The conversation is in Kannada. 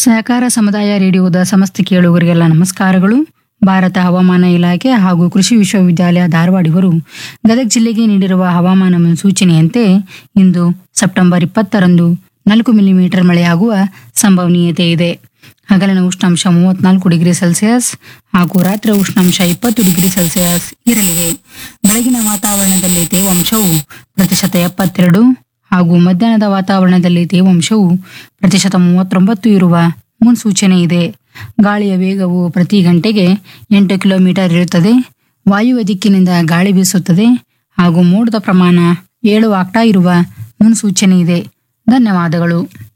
ಸಹಕಾರ ಸಮುದಾಯ ರೇಡಿಯೋದ ಸಮಸ್ತ ಕೇಳುಗರಿಗೆಲ್ಲ ನಮಸ್ಕಾರಗಳು ಭಾರತ ಹವಾಮಾನ ಇಲಾಖೆ ಹಾಗೂ ಕೃಷಿ ವಿಶ್ವವಿದ್ಯಾಲಯ ಧಾರವಾಡಿವರು ಗದಗ ಜಿಲ್ಲೆಗೆ ನೀಡಿರುವ ಹವಾಮಾನ ಮುನ್ಸೂಚನೆಯಂತೆ ಇಂದು ಸೆಪ್ಟೆಂಬರ್ ಇಪ್ಪತ್ತರಂದು ನಾಲ್ಕು ಮಿಲಿಮೀಟರ್ ಮಳೆಯಾಗುವ ಸಂಭವನೀಯತೆ ಇದೆ ಹಗಲಿನ ಉಷ್ಣಾಂಶ ಮೂವತ್ನಾಲ್ಕು ಡಿಗ್ರಿ ಸೆಲ್ಸಿಯಸ್ ಹಾಗೂ ರಾತ್ರಿ ಉಷ್ಣಾಂಶ ಇಪ್ಪತ್ತು ಡಿಗ್ರಿ ಸೆಲ್ಸಿಯಸ್ ಇರಲಿದೆ ಬೆಳಗಿನ ವಾತಾವರಣದಲ್ಲಿ ತೇವಾಂಶವು ಪ್ರತಿಶತ ಎಪ್ಪತ್ತೆರಡು ಹಾಗೂ ಮಧ್ಯಾಹ್ನದ ವಾತಾವರಣದಲ್ಲಿ ತೇವಾಂಶವು ಪ್ರತಿಶತ ಮೂವತ್ತೊಂಬತ್ತು ಇರುವ ಮುನ್ಸೂಚನೆ ಇದೆ ಗಾಳಿಯ ವೇಗವು ಪ್ರತಿ ಗಂಟೆಗೆ ಎಂಟು ಕಿಲೋಮೀಟರ್ ಇರುತ್ತದೆ ವಾಯುವ್ಯ ದಿಕ್ಕಿನಿಂದ ಗಾಳಿ ಬೀಸುತ್ತದೆ ಹಾಗೂ ಮೋಡದ ಪ್ರಮಾಣ ಏಳು ಆಗ್ತಾ ಇರುವ ಮುನ್ಸೂಚನೆ ಇದೆ ಧನ್ಯವಾದಗಳು